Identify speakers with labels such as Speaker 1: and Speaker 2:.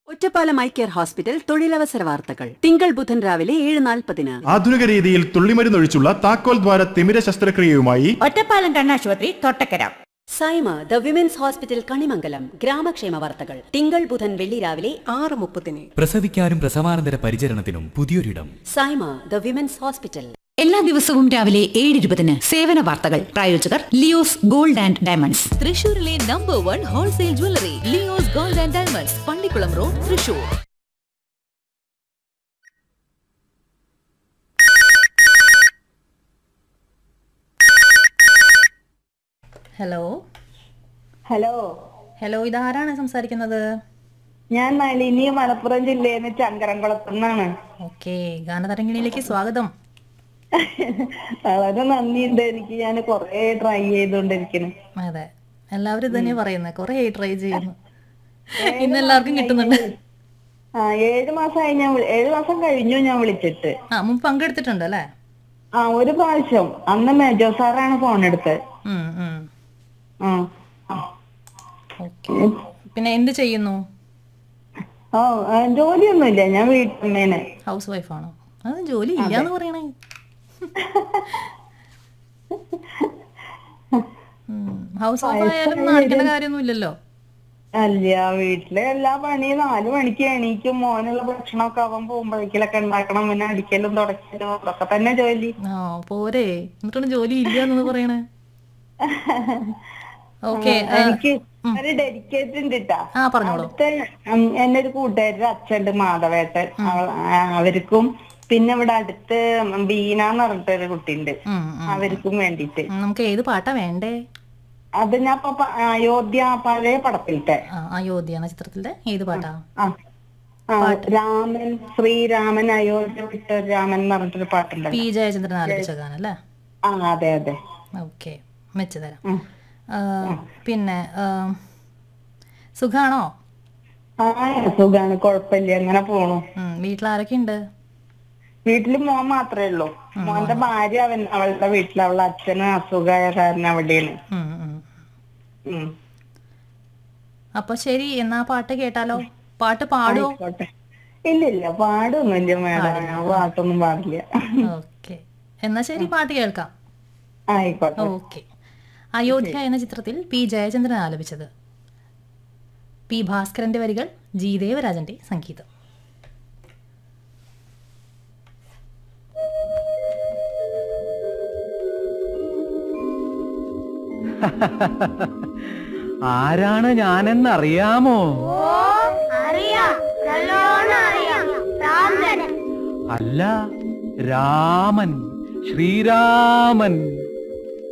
Speaker 1: Ottapalam eye care hospital തൊഴിലവസര വാർത്തകൾ തിങ്കൾ ബുധൻ രാവിലെ ഏഴ് നാൽപ്പതിന്
Speaker 2: ആധുനിക രീതിയിൽ തുള്ളിമരുന്നൊഴിച്ചുള്ള താക്കോൽ ദ്വാര തിമിര ശസ്ത്രക്രിയയുമായി
Speaker 3: ഒറ്റപ്പാലം കണ്ണാശുപത്രി Thottakkara
Speaker 1: Saima the women's hospital Kanimangalam ഗ്രാമക്ഷേമ വാർത്തകൾ തിങ്കൾ ബുധൻ വെള്ളി രാവിലെ ആറ് മുപ്പതിന്
Speaker 4: പ്രസവിക്കാനും പ്രസവാനന്തര പരിചരണത്തിനും പുതിയൊരിടം
Speaker 1: സൈമ ദ വിമൻസ് ഹോസ്പിറ്റൽ
Speaker 3: എല്ലാ ദിവസവും രാവിലെ ഏഴ് ഇരുപതിന് സേവന വാർത്തകൾ പ്രായോജകർ ലിയോസ് ഗോൾഡ് ആൻഡ് ഡയമണ്ട്സ്
Speaker 5: തൃശൂരിലെ number one wholesale jewellery Leo's gold and diamonds Pallikkulam road Thrissur
Speaker 6: hello
Speaker 7: hello
Speaker 6: hello ഇതാരാണ് സംസാരിക്കുന്നത്
Speaker 7: ഞാൻ നളിനി മലപ്പുറം ജില്ലയിൽ നിന്ന് ചങ്കരംകുളത്തുനിന്നാണ്
Speaker 6: ഓക്കെ ഗാനതരംഗിണിയിലേക്ക് സ്വാഗതം
Speaker 7: വളരെ നന്ദിയുണ്ട് എനിക്ക് ഞാൻ കൊറേ ട്രൈ ചെയ്തോണ്ടിരിക്കുന്നു
Speaker 6: അതെ എല്ലാവരും ഇത് തന്നെ പറയുന്നത് കുറെ ട്രൈ ചെയ്യുന്നു ഇന്ന് എല്ലാവർക്കും കിട്ടുന്നുണ്ട്
Speaker 7: ആ ഏഴ് മാസമായി ഞാൻ വിളി- ഏഴ് മാസം കഴിഞ്ഞു ഞാൻ വിളിച്ചിട്ട്
Speaker 6: ആ മുമ്പ് പങ്കെടുത്തിട്ടുണ്ട് അല്ലേ
Speaker 7: ആ ഒരു പ്രാവശ്യം അന്ന് മേജോ സാറാണ് ഫോൺ എടുത്തത്
Speaker 6: ഉം, ഉം.
Speaker 7: ആ
Speaker 6: ഓക്കെ പിന്നെ എന്ത് ചെയ്യുന്നു
Speaker 7: ഓ ആ, ജോലിയൊന്നുമില്ല ഞാൻ വീട്ടമ്മേനെ
Speaker 6: ഹൗസ് വൈഫാണോ അത് ജോലി ഇല്ലാന്ന് പറയണേ ഹൗസ് വൈഫ് ആയാലും നാണിക്കേണ്ട കാര്യമൊന്നും ഇല്ലല്ലോ
Speaker 7: അല്ല വീട്ടിലെ എല്ലാ പണിയും നാല് മണിക്ക് എണീക്കും മോനുള്ള ഭക്ഷണമൊക്കെ അവൻ പോകുമ്പോഴേക്കിലൊക്കെ ഉണ്ടാക്കണം പിന്നെ അടിക്കലും തുടക്കലും അതൊക്കെ തന്നെ ജോലി
Speaker 6: ആ പോരെ എന്നിട്ടാണ് ജോലി ഇല്ല എന്ന് പറയണേ ഓക്കെ
Speaker 7: എനിക്ക് ഒരു ഡെഡിക്കേറ്റ് ഉണ്ട് ട്ടാ.
Speaker 6: ആ പറഞ്ഞോളൂ
Speaker 7: അടുത്ത ഉം, എന്റെ ഒരു കൂട്ടുകാരുടെ അച്ഛണ്ട് മാധവേട്ടൻ അവൾ- ആ, അവർക്കും പിന്നെ ഇവിടെ അടുത്ത് ബീന എന്ന് പറഞ്ഞിട്ടൊരു കുട്ടിയുണ്ട്
Speaker 6: ഉം, ഉം.
Speaker 7: അവർക്കും വേണ്ടിട്ട്
Speaker 6: ഉം, നമുക്ക് ഏത് പാട്ടാ വേണ്ടേ
Speaker 7: അത് ഞാൻ ഇപ്പൊ പ- അയോധ്യ പഴയ പടത്തിലത്തെ
Speaker 6: ആ അയോധ്യ എന്ന ചിത്രത്തിലെ ഏത് പാട്ടാ
Speaker 7: ആ ആ, രാമൻ ശ്രീരാമൻ അയോധ്യ വിട്ട രാമൻ എന്ന് പറഞ്ഞിട്ടൊരു പാട്ടുണ്ട്
Speaker 6: പി ജയചന്ദ്രൻ ആലപിച്ച ഗാനം അല്ലേ
Speaker 7: ആ അതെ അതെ
Speaker 6: ഓക്കെ വെച്ച് തരാം ആ, പിന്നെ ആ, സുഖാണോ
Speaker 7: ആ സുഖാണ് കുഴപ്പമില്ല അങ്ങനെ പോണു
Speaker 6: ഉം, വീട്ടിൽ ആരൊക്കെ ഉണ്ട്
Speaker 7: വീട്ടില് മോൻ മാത്രമേ ഉള്ളൂ മോന്റെ ഭാര്യ അവൻ അവളുടെ വീട്ടിൽ അവളുടെ അച്ഛന് അസുഖമായ കാരണം അവിടെയാണ്
Speaker 6: ഉം, ഉം.
Speaker 7: ഉം.
Speaker 6: അപ്പൊ ശരി എന്നാ പാട്ട് കേട്ടാലോ പാട്ട് പാടുവോ
Speaker 7: ആയിക്കോട്ടെ ഇല്ല ഇല്ല പാടൊന്നുമില്ല മേഡം ഞാൻ പാട്ടൊന്നും പാടില്ല
Speaker 6: ഓക്കെ എന്നാ ശരി പാട്ട് കേൾക്കാം
Speaker 7: ആയിക്കോട്ടെ
Speaker 6: ഓക്കെ അയോധ്യ എന്ന ചിത്രത്തിൽ പി ജയചന്ദ്രൻ ആലപിച്ചത് പി ഭാസ്കരന്റെ വരികൾ ജി ദേവരാജന്റെ സംഗീതം
Speaker 8: ആരാണ് ഞാനെന്നറിയാമോ അല്ല രാമൻ ശ്രീരാമൻ